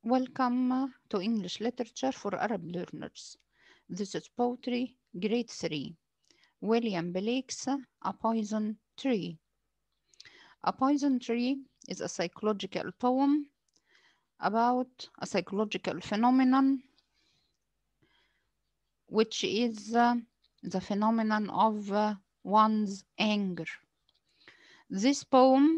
Welcome to English Literature for Arab Learners. This is Poetry, Grade 3. William Blake's A Poison Tree. A Poison Tree is a psychological poem about a psychological phenomenon which is uh, the phenomenon of uh, one's anger. This poem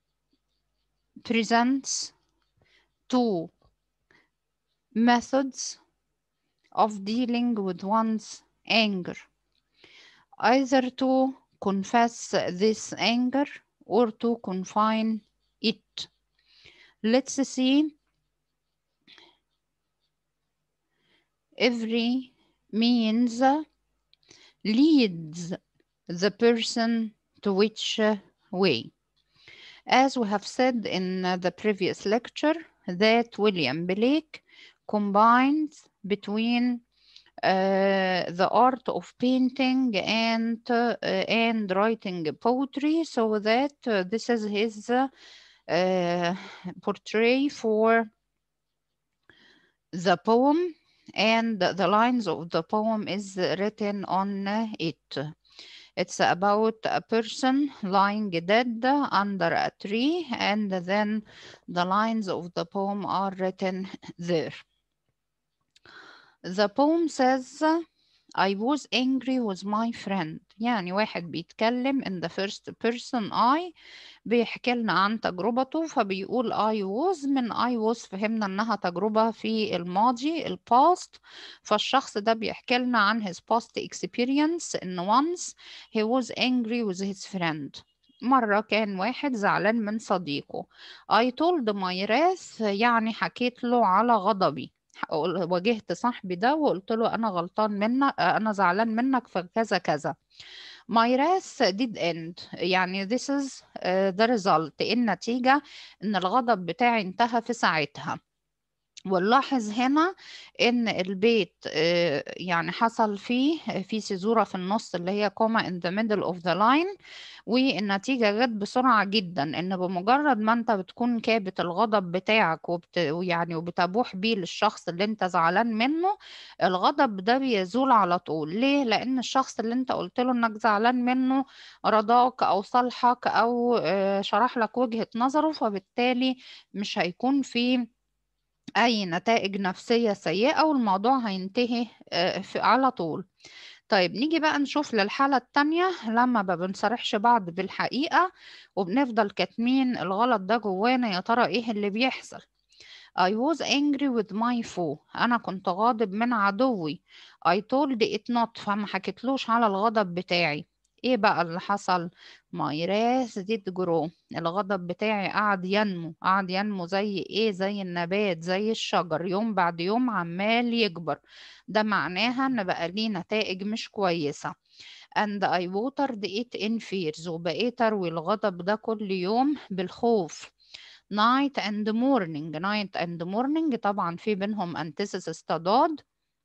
presents two methods of dealing with one's anger either to confess this anger or to confine it. Let's see every means leads the person to which way. As we have said in the previous lecture, that William Blake combines between uh, the art of painting and uh, and writing poetry so that uh, this is his uh, portrait for the poem and the lines of the poem is written on it it's about a person lying dead under a tree and then the lines of the poem are written there The poem says I was angry with my friend يعني واحد بيتكلم in the first person I بيحكي لنا عن تجربته فبيقول I was من I was فهمنا انها تجربة في الماضي ال past فالشخص ده بيحكي لنا عن his past experience in once he was angry with his friend مرة كان واحد زعلان من صديقه I told my wrath يعني حكيت له على غضبي واجهت صاحبي ده وقلت له انا غلطان منك انا زعلان منك في كذا كذا my wrath did end يعني this is uh, the result النتيجة ان الغضب بتاعي انتهى في ساعتها ونلاحظ هنا ان البيت يعني حصل فيه في سيزورة في النص اللي هي كوما in the middle of the line والنتيجة جت بسرعة جدا ان بمجرد ما انت بتكون كابت الغضب بتاعك وبت يعني وبتبوح بيه للشخص اللي انت زعلان منه الغضب ده بيزول على طول ليه؟ لان الشخص اللي انت قلت له انك زعلان منه رضاك او صالحك او شرح لك وجهة نظره فبالتالي مش هيكون فيه أي نتائج نفسية سيئة والموضوع هينتهي على طول طيب نيجي بقى نشوف للحالة التانية لما ما بنصرحش بعض بالحقيقة وبنفضل كاتمين الغلط ده جوانا يا ترى ايه اللي بيحصل I was angry with my foe أنا كنت غاضب من عدوي I told it not فما حكيتلوش على الغضب بتاعي ايه بقى اللي حصل my wrath did grow الغضب بتاعي قعد ينمو قعد ينمو زي ايه زي النبات زي الشجر يوم بعد يوم عمال يكبر ده معناها ان بقى ليه نتائج مش كويسة and I watered it in fears وبقيت اروي الغضب ده كل يوم بالخوف night and morning night and morning طبعا في بينهم antithesis تضاد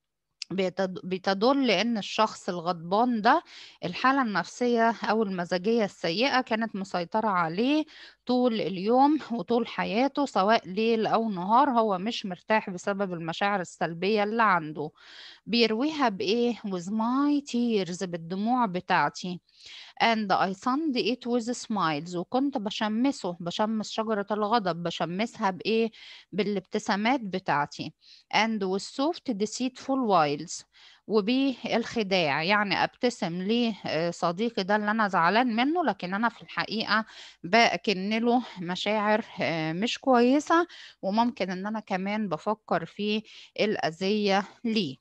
بتدل ان الشخص الغضبان ده الحالة النفسية او المزاجية السيئة كانت مسيطرة عليه طول اليوم وطول حياته سواء ليل او نهار هو مش مرتاح بسبب المشاعر السلبية اللي عنده بيرويها بايه with my tears بالدموع بتاعتي and I sunned it with smiles وكنت بشمسه بشمس شجرة الغضب بشمسها بإيه بالابتسامات بتاعتي and with soft deceitful wiles وبالخداع يعني ابتسم لصديقي ده اللي انا زعلان منه لكن انا في الحقيقه باكن له مشاعر مش كويسه وممكن ان انا كمان بفكر في الاذيه ليه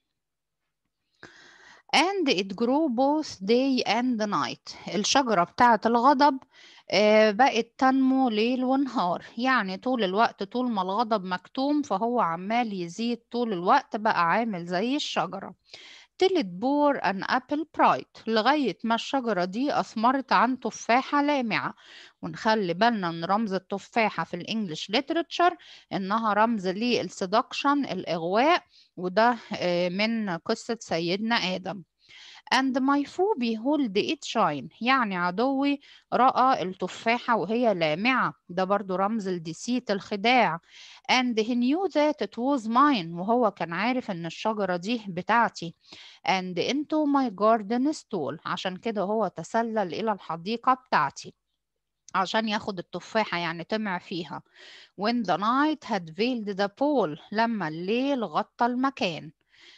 and it grew both day and night الشجرة بتاعة الغضب بقت تنمو ليل ونهار يعني طول الوقت طول ما الغضب مكتوم فهو عمال يزيد طول الوقت بقى عامل زي الشجرة تلت بور ان ابل برايت لغاية ما الشجرة دي أثمرت عن تفاحة لامعة ونخلي بالنا ان رمز التفاحة في الانجليش ليترتشر انها رمز للسدكشن الاغواء وده من قصة سيدنا آدم and my foe behold it shine يعني عدوي رأى التفاحة وهي لامعة ده برضو رمز الديسيت الخداع and he knew that it was mine وهو كان عارف ان الشجرة دي بتاعتي and into my garden stole عشان كده هو تسلل إلى الحديقة بتاعتي عشان ياخد التفاحة يعني طمع فيها when the night had veiled the pole لما الليل غطى المكان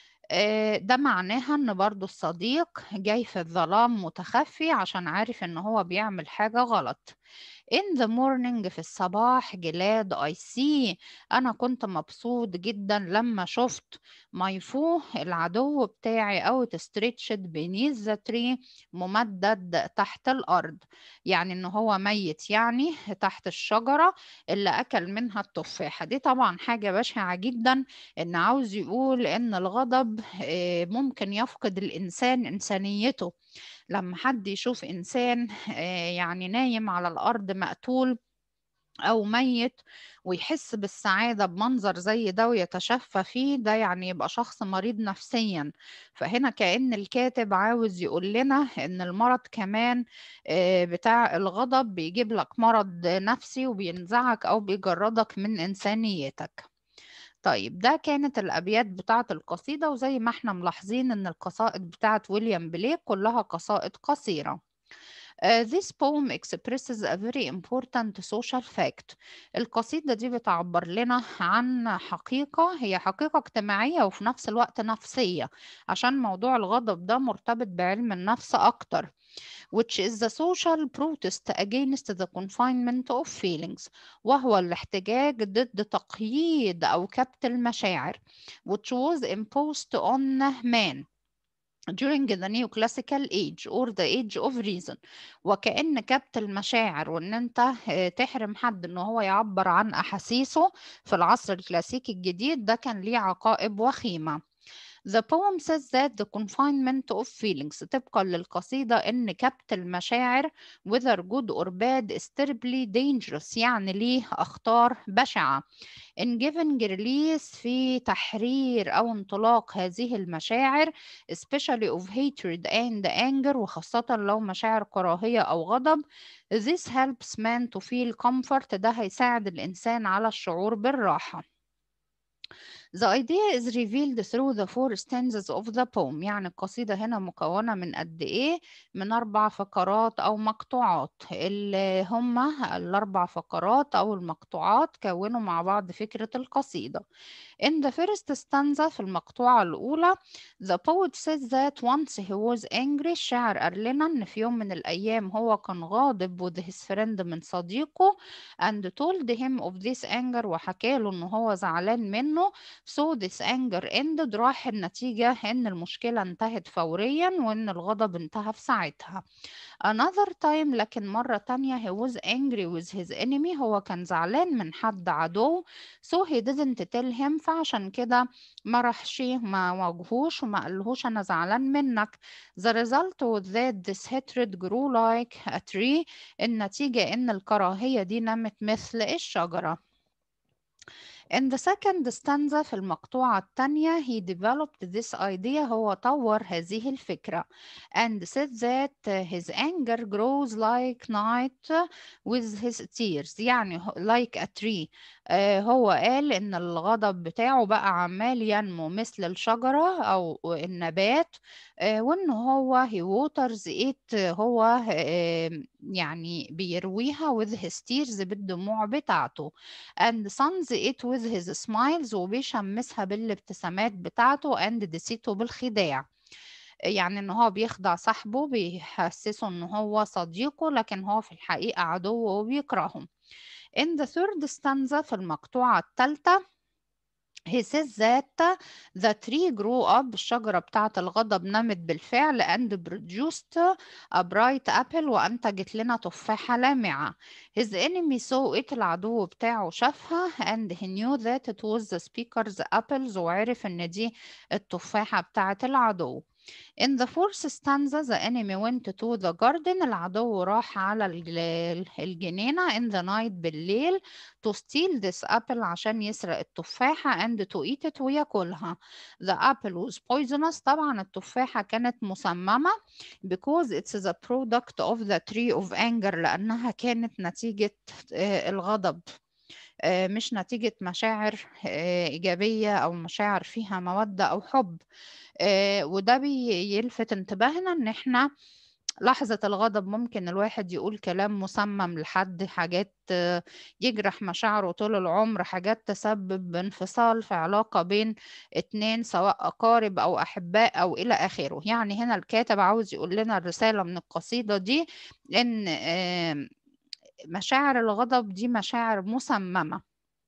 آه، ده معناها ان برضو الصديق جاي في الظلام متخفي عشان عارف ان هو بيعمل حاجة غلط in the morning في الصباح جلاد I see أنا كنت مبسوط جدا لما شفت مايفو العدو بتاعي أو stretched beneath the tree ممدد تحت الأرض يعني إن هو ميت يعني تحت الشجرة اللي أكل منها التفاحة دي طبعا حاجة بشعة جدا إن عاوز يقول إن الغضب آه، ممكن يفقد الإنسان إنسانيته لما حد يشوف إنسان آه، يعني نايم على الأرض مقتول أو ميت ويحس بالسعادة بمنظر زي ده ويتشفى فيه ده يعني يبقى شخص مريض نفسيا فهنا كأن الكاتب عاوز يقول لنا إن المرض كمان آه، بتاع الغضب بيجيب لك مرض نفسي وبينزعك أو بيجردك من إنسانيتك طيب ده كانت الأبيات بتاعة القصيدة وزي ما احنا ملاحظين إن القصائد بتاعة ويليام بليك كلها قصائد قصيرة. Uh, this poem expresses a very important social fact. القصيدة دي بتعبر لنا عن حقيقة هي حقيقة اجتماعية وفي نفس الوقت نفسية عشان موضوع الغضب ده مرتبط بعلم النفس أكتر. which is the social protest against the confinement of feelings وهو الاحتجاج ضد تقييد أو كبت المشاعر which was imposed on man during the neoclassical age or the age of reason وكأن كبت المشاعر وان انت تحرم حد ان هو يعبر عن احاسيسه في العصر الكلاسيكي الجديد ده كان ليه عقائب وخيمة The poem says that the confinement of feelings طبقا للقصيدة إن كبت المشاعر whether good or bad is terribly dangerous يعني ليه أخطار بشعة in giving release في تحرير أو انطلاق هذه المشاعر especially of hatred and anger وخاصة لو مشاعر كراهية أو غضب this helps man to feel comfort ده هيساعد الإنسان على الشعور بالراحة The idea is revealed through the four stanzas of the poem يعني القصيدة هنا مكونة من قد إيه؟ من أربع فقرات أو مقطوعات اللي هما الأربع فقرات أو المقطوعات كونوا مع بعض فكرة القصيدة. In the first stanza في المقطوعة الأولى the poet says that once he was angry الشاعر قال لنا إن في يوم من الأيام هو كان غاضب with his friend من صديقه and told him of this anger وحكى له إن هو زعلان منه so this anger ended راح النتيجة إن المشكلة انتهت فوريا وإن الغضب انتهى في ساعتها another time لكن مرة تانية he was angry with his enemy هو كان زعلان من حد عدو so he didn't tell him فعشان كده ما راحش ما واجهوش وما قالهوش أنا زعلان منك the result was that this hatred grew like a tree النتيجة إن الكراهية دي نمت مثل الشجرة In the second stanza في المقطوعة الثانية he developed this idea هو طور هذه الفكرة and said that his anger grows like night with his tears يعني like a tree آه هو قال إن الغضب بتاعه بقى عمال ينمو مثل الشجرة أو النبات آه وإن هو he waters it هو آه يعني بيرويها with his tears بالدموع بتاعته and suns it with his smiles وبيشمسها بالابتسامات بتاعته and deceiته بالخداع يعني ان هو بيخدع صاحبه بيحسسه ان هو صديقه لكن هو في الحقيقة عدوه وبيكرهه in the third stanza في المقطوعة الثالثة he says that the tree grew up الشجرة بتاعة الغضب نمت بالفعل and produced a bright apple وأنتجت لنا تفاحة لامعة his enemy saw it العدو بتاعه شافها and he knew that it was the speaker's apples وعرف إن دي التفاحة بتاعة العدو In the fourth stanza, the enemy went to the garden. العدو راح على الج- الجنينة in the night بالليل to steal this apple عشان يسرق التفاحة and to eat it وياكلها. The apple was poisonous. طبعا التفاحة كانت مسممة because it's the product of the tree of anger لأنها كانت نتيجة آه، الغضب. آه، مش نتيجة مشاعر آه، إيجابية أو مشاعر فيها مودة أو حب آه، وده بيلفت انتباهنا إن إحنا لحظة الغضب ممكن الواحد يقول كلام مسمم لحد حاجات آه، يجرح مشاعره طول العمر حاجات تسبب انفصال في علاقة بين اتنين سواء أقارب أو أحباء أو إلى آخره يعني هنا الكاتب عاوز يقول لنا الرسالة من القصيدة دي إن آه، مشاعر الغضب دي مشاعر مسممة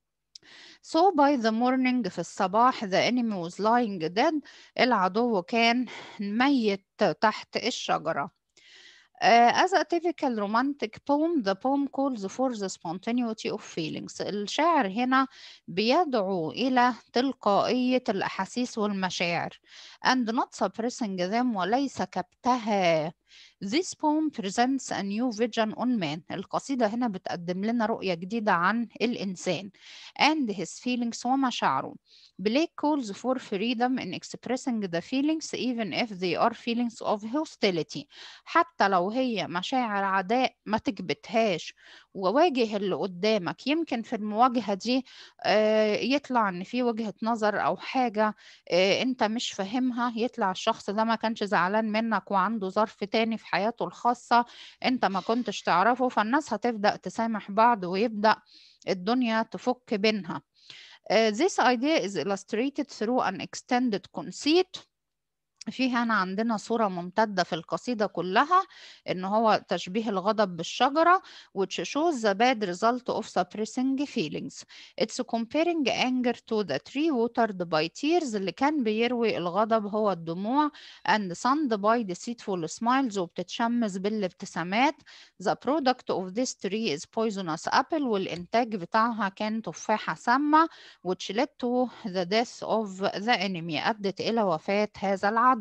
So by the morning في الصباح the enemy was lying dead العدو كان ميت تحت الشجرة. Uh, as a typical romantic poem, the poem calls for the spontaneity of feelings. الشاعر هنا بيدعو إلى تلقائية الأحاسيس والمشاعر and not suppressing them وليس كبتها. This poem presents a new vision on man. القصيدة هنا بتقدم لنا رؤية جديدة عن الإنسان and his feelings ومشاعره. Blake calls for freedom in expressing the feelings even if they are feelings of hostility. حتى لو هي مشاعر عداء ما تكبتهاش وواجه اللي قدامك يمكن في المواجهة دي آه، يطلع ان في وجهة نظر او حاجة آه، انت مش فاهمها يطلع الشخص ده ما كانش زعلان منك وعنده ظرف تاني في حياته الخاصة انت ما كنتش تعرفه فالناس هتبدأ تسامح بعض ويبدأ الدنيا تفك بينها. Uh, this idea is illustrated through an extended conceit في هنا عندنا صورة ممتدة في القصيدة كلها إن هو تشبيه الغضب بالشجرة which shows the bad result of suppressing feelings. It's comparing anger to the tree watered by tears اللي كان بيروي الغضب هو الدموع and sunned by deceitful smiles وبتتشمس بالابتسامات. The product of this tree is poisonous apple والإنتاج بتاعها كان تفاحة سامة which led to the death of the enemy أدت إلى وفاة هذا العدو.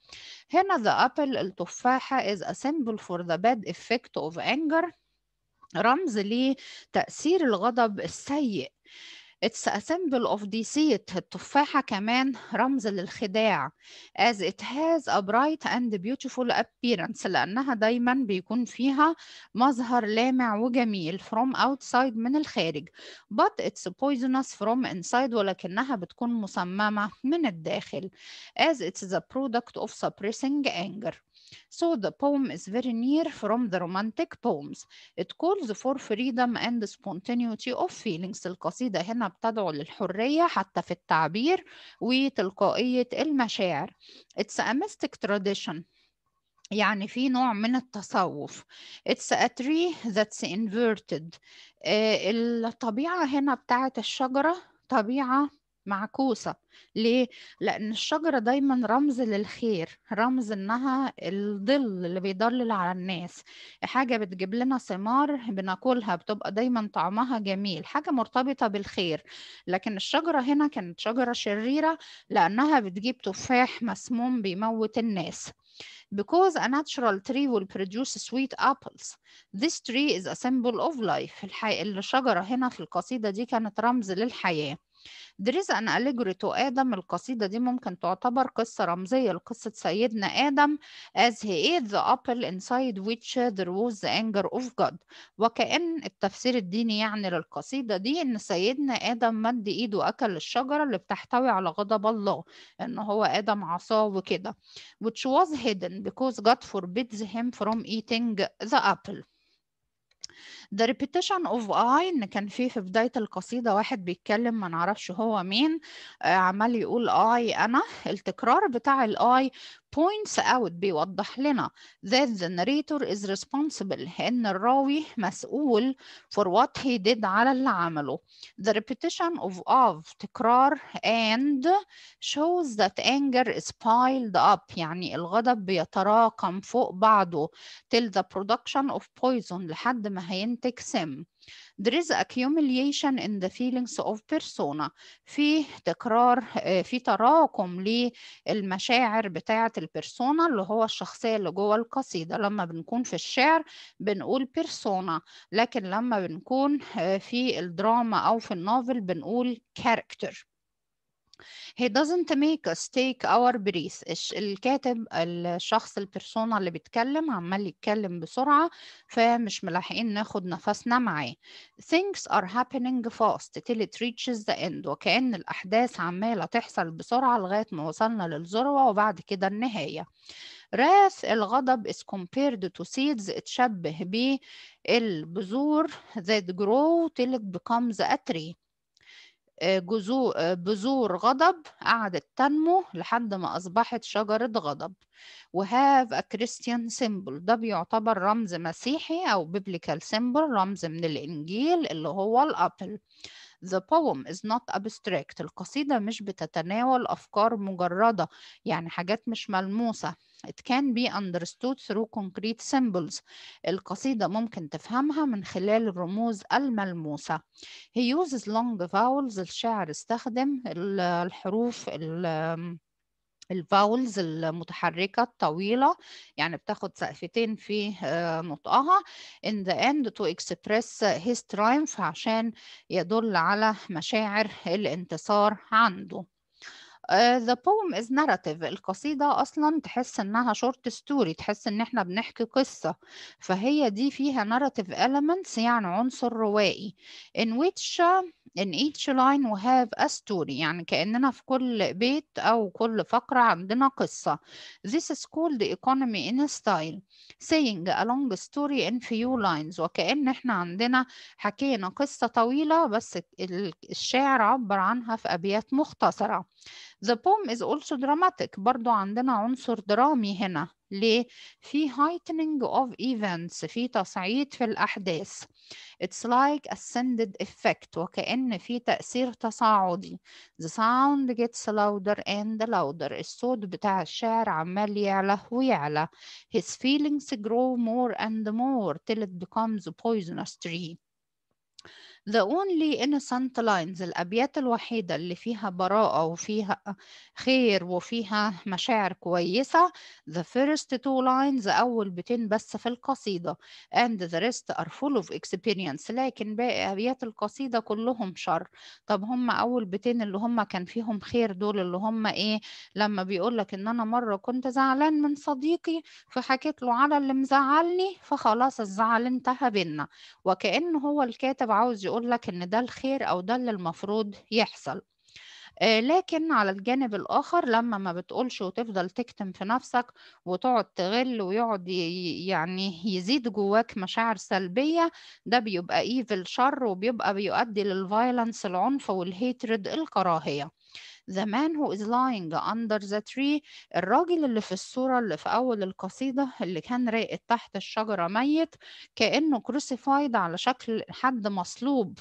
هنا the apple التفاحة is a symbol for the bad effect of anger رمز لتأثير الغضب السيء It's a symbol of deceit التفاحة كمان رمز للخداع as it has a bright and beautiful appearance لأنها دايما بيكون فيها مظهر لامع وجميل from outside من الخارج but it's poisonous from inside ولكنها بتكون مسممة من الداخل as it's the product of suppressing anger So the poem is very near from the romantic poems. It calls for freedom and spontaneity of feelings. القصيدة هنا بتدعو للحرية حتى في التعبير وتلقائية المشاعر. It's a mystic tradition. يعني في نوع من التصوف. It's a tree that's inverted. آه، الطبيعة هنا بتاعت الشجرة طبيعة معكوسة ليه؟ لأن الشجرة دايما رمز للخير رمز إنها الظل اللي بيضلل على الناس حاجة بتجيب لنا ثمار بناكلها بتبقى دايما طعمها جميل حاجة مرتبطة بالخير لكن الشجرة هنا كانت شجرة شريرة لأنها بتجيب تفاح مسموم بيموت الناس Because a natural tree will produce sweet apples. This tree is a symbol of life. الحي... الشجرة هنا في القصيدة دي كانت رمز للحياة. There is an allegory to آدم القصيدة دي ممكن تعتبر قصة رمزية لقصة سيدنا آدم as he ate the apple inside which there was the anger of God وكأن التفسير الديني يعني للقصيدة دي إن سيدنا آدم مد إيده أكل الشجرة اللي بتحتوي على غضب الله إن هو آدم عصاه وكده which was hidden because God forbids him from eating the apple The repetition of I إن كان في في بداية القصيدة واحد بيتكلم ما نعرفش هو مين آه، عمال يقول I أنا التكرار بتاع ال I points out بيوضح لنا that the narrator is responsible إن الراوي مسؤول for what he did على اللي عمله the repetition of of تكرار and shows that anger is piled up يعني الغضب بيتراكم فوق بعضه till the production of poison لحد ما هينتج romantic sim there is accumulation in the feelings of persona في تكرار في تراكم للمشاعر بتاعة البرسونا اللي هو الشخصية اللي جوه القصيدة لما بنكون في الشعر بنقول بيرسونا لكن لما بنكون في الدراما أو في النوفل بنقول character He doesn't make us take our breath الكاتب الشخص البرسونا اللي بيتكلم عمال يتكلم بسرعة فمش ملاحقين ناخد نفسنا معاه things are happening fast till it reaches the end وكأن الأحداث عمالة تحصل بسرعة لغاية ما وصلنا للذروة وبعد كده النهاية wrath الغضب is compared to seeds اتشبه بالبذور that grow till it becomes a tree جذور بذور غضب قعدت تنمو لحد ما أصبحت شجرة غضب وهاف a Christian symbol ده بيعتبر رمز مسيحي أو biblical symbol رمز من الإنجيل اللي هو الأبل The poem is not abstract القصيدة مش بتتناول أفكار مجردة يعني حاجات مش ملموسة It can be understood through concrete symbols القصيدة ممكن تفهمها من خلال الرموز الملموسة He uses long vowels الشاعر استخدم الحروف الفاولز المتحركة الطويلة يعني بتاخد سقفتين في نطقها in the end to express his triumph عشان يدل على مشاعر الانتصار عنده Uh, the poem is narrative القصيدة أصلا تحس إنها short story تحس إن إحنا بنحكي قصة فهي دي فيها narrative elements يعني عنصر روائي in which in each line we have a story يعني كأننا في كل بيت أو كل فقرة عندنا قصة this is called economy in style saying a long story in few lines وكأن إحنا عندنا حكينا قصة طويلة بس الشاعر عبر عنها في أبيات مختصرة The poem is also dramatic برضو عندنا عنصر درامي هنا ليه؟ في heightening of events في تصعيد في الأحداث It's like ascended effect وكأن في تأثير تصاعدي The sound gets louder and louder الصوت بتاع الشاعر عمال يعلى ويعلى His feelings grow more and more till it becomes a poisonous tree The only innocent lines الأبيات الوحيدة اللي فيها براءة وفيها خير وفيها مشاعر كويسة the first two lines أول بيتين بس في القصيدة and the rest are full of experience لكن باقي أبيات القصيدة كلهم شر طب هم أول بيتين اللي هم كان فيهم خير دول اللي هم إيه لما بيقول لك إن أنا مرة كنت زعلان من صديقي فحكيت له على اللي مزعلني فخلاص الزعل انتهى بينا وكأن هو الكاتب عاوز يقول لك ان ده الخير او ده اللي المفروض يحصل آه لكن على الجانب الآخر لما ما بتقولش وتفضل تكتم في نفسك وتقعد تغل ويقعد يعني يزيد جواك مشاعر سلبية ده بيبقى ايفل شر وبيبقى بيؤدي للفايلنس العنف والهيترد الكراهية The man who is lying under the tree الراجل اللي في الصورة اللي في أول القصيدة اللي كان راقد تحت الشجرة ميت كأنه crucified على شكل حد مصلوب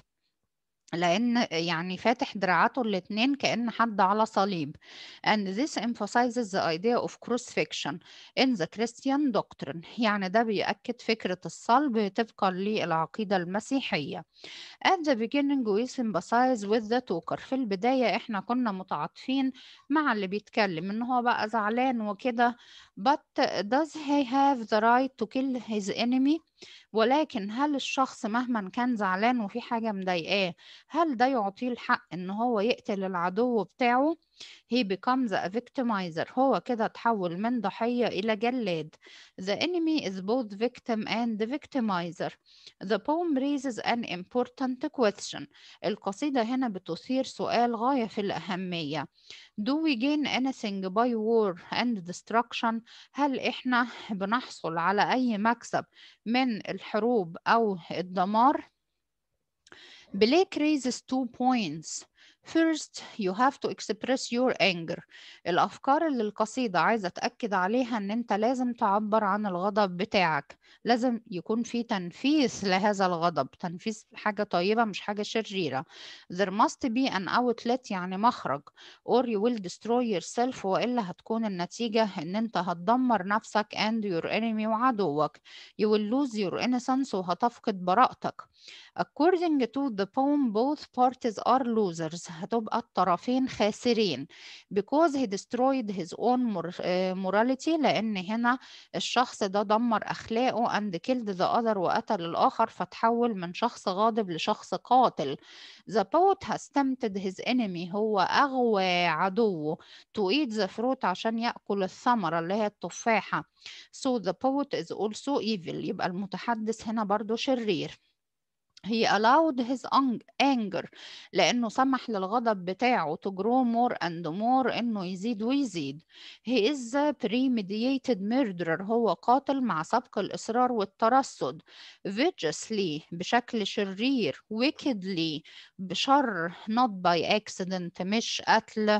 لأن يعني فاتح دراعاته الاتنين كأن حد على صليب and this emphasizes the idea of crucifixion in the Christian doctrine يعني ده بيأكد فكرة الصلب طبقا للعقيدة المسيحية at the beginning we sympathize with the talker في البداية احنا كنا متعاطفين مع اللي بيتكلم ان هو بقى زعلان وكده but does he have the right to kill his enemy ولكن هل الشخص مهما كان زعلان وفي حاجة مضايقاه هل ده يعطيه الحق ان هو يقتل العدو بتاعه he becomes a victimizer هو كده تحول من ضحية إلى جلاد the enemy is both victim and victimizer the poem raises an important question القصيدة هنا بتثير سؤال غاية في الأهمية do we gain anything by war and destruction هل إحنا بنحصل على أي مكسب من الحروب أو الدمار Blake raises two points First, you have to express your anger. الأفكار اللي القصيدة عايزة تأكد عليها إن أنت لازم تعبر عن الغضب بتاعك. لازم يكون في تنفيذ لهذا الغضب تنفيذ حاجة طيبة مش حاجة شريرة there must be an outlet يعني مخرج or you will destroy yourself وإلا هتكون النتيجة إن أنت هتدمر نفسك and your enemy وعدوك you will lose your innocence وهتفقد براءتك according to the poem both parties are losers هتبقى الطرفين خاسرين because he destroyed his own morality لأن هنا الشخص ده دمر أخلاقه and killed the other وقتل الآخر فتحول من شخص غاضب لشخص قاتل the poet has tempted his enemy هو أغوى عدوه to eat the fruit عشان يأكل الثمرة اللي هي التفاحة so the poet is also evil يبقى المتحدث هنا برضو شرير he allowed his anger لأنه سمح للغضب بتاعه to grow more and more إنه يزيد ويزيد he is a premeditated murderer هو قاتل مع سبق الإصرار والترصد viciously بشكل شرير wickedly بشر not by accident مش قتل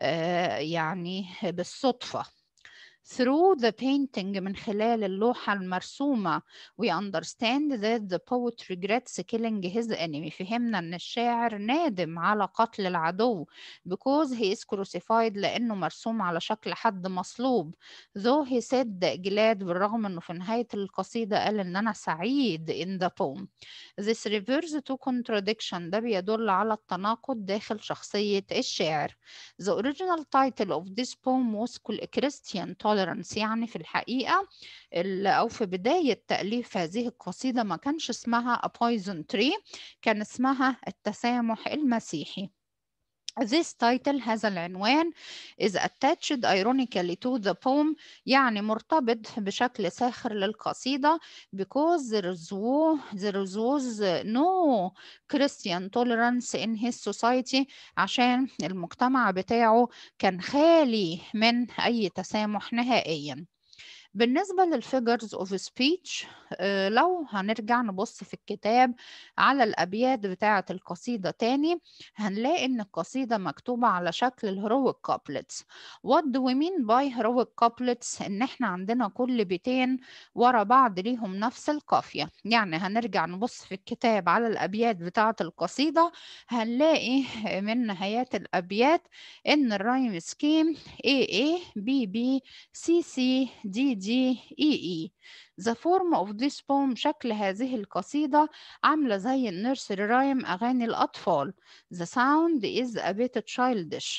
يعني بالصدفة through the painting من خلال اللوحة المرسومة we understand that the poet regrets killing his enemy فهمنا أن الشاعر نادم على قتل العدو because he is crucified لأنه مرسوم على شكل حد مصلوب though he said glad بالرغم أنه في نهاية القصيدة قال أن أنا سعيد in the poem this refers to contradiction ده بيدل على التناقض داخل شخصية الشاعر the original title of this poem was Christian tolerance يعني في الحقيقة أو في بداية تأليف هذه القصيدة ما كانش اسمها a poison tree كان اسمها التسامح المسيحي This title هذا العنوان is attached ironically to the poem يعني مرتبط بشكل ساخر للقصيدة because there was, there was no Christian tolerance in his society عشان المجتمع بتاعه كان خالي من أي تسامح نهائياً. بالنسبة للفيجرز اوف سبيتش لو هنرجع نبص في الكتاب على الأبيات بتاعة القصيدة تاني هنلاقي إن القصيدة مكتوبة على شكل الهيرويك كابلتس What do we mean by heroic couplets؟ إن إحنا عندنا كل بيتين ورا بعض ليهم نفس القافية يعني هنرجع نبص في الكتاب على الأبيات بتاعة القصيدة هنلاقي من نهايات الأبيات إن الرايم سكيم A A B B C C D D دي إي إي The form of this poem شكل هذه القصيدة عاملة زي النيرسري رايم أغاني الأطفال The sound is a bit childish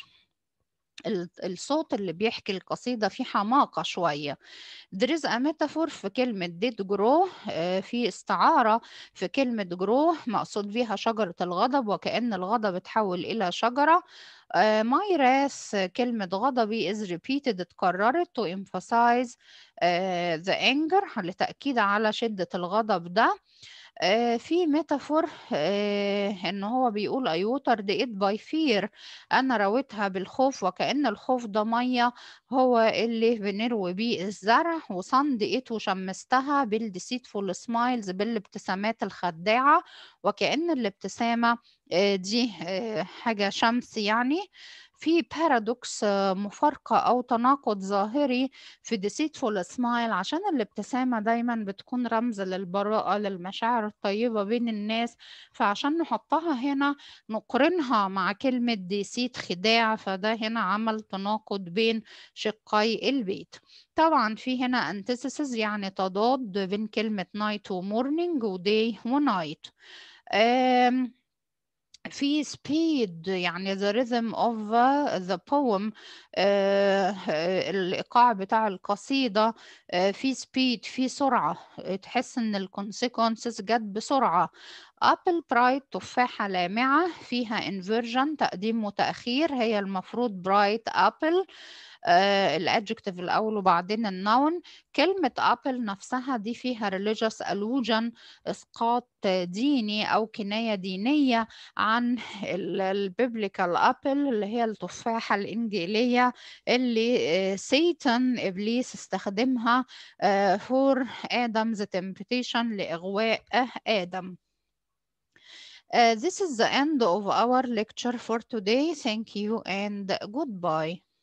الصوت اللي بيحكي القصيدة فيه حماقة شوية there is a metaphor في كلمة did grow في استعارة في كلمة grow مقصود بيها شجرة الغضب وكأن الغضب اتحول إلى شجرة my wrath كلمة غضبي is repeated اتكررت to emphasize the anger لتأكيد على شدة الغضب ده في ميتافور ان هو بيقول I watered it by fear انا رويتها بالخوف وكأن الخوف ده مية هو اللي بنروي بيه الزرع وصند it وشمستها بالديسيتفول سمايلز بالابتسامات الخداعة وكأن الابتسامة دي حاجة شمس يعني في بارادوكس مفارقة أو تناقض ظاهري في deceitful smile عشان الابتسامة دايما بتكون رمز للبراءة للمشاعر الطيبة بين الناس فعشان نحطها هنا نقرنها مع كلمة ديسيت خداع فده هنا عمل تناقض بين شقي البيت طبعا في هنا antithesis يعني تضاد بين كلمة night ومورنينج وداي ونايت في speed يعني the rhythm of the poem الإيقاع بتاع القصيدة في speed في سرعة تحس إن ال consequences جت بسرعة apple bright تفاحة لامعة فيها inversion تقديم وتأخير هي المفروض bright apple الادجكتيف الاول وبعدين النون كلمه ابل نفسها دي فيها religious allusion اسقاط ديني او كنايه دينيه عن البيبليكال ابل اللي هي التفاحه الانجيليه اللي سيتان ابليس استخدمها فور ادمز temptation لاغواء ادم Uh, this is the end of our lecture for today. Thank you and goodbye.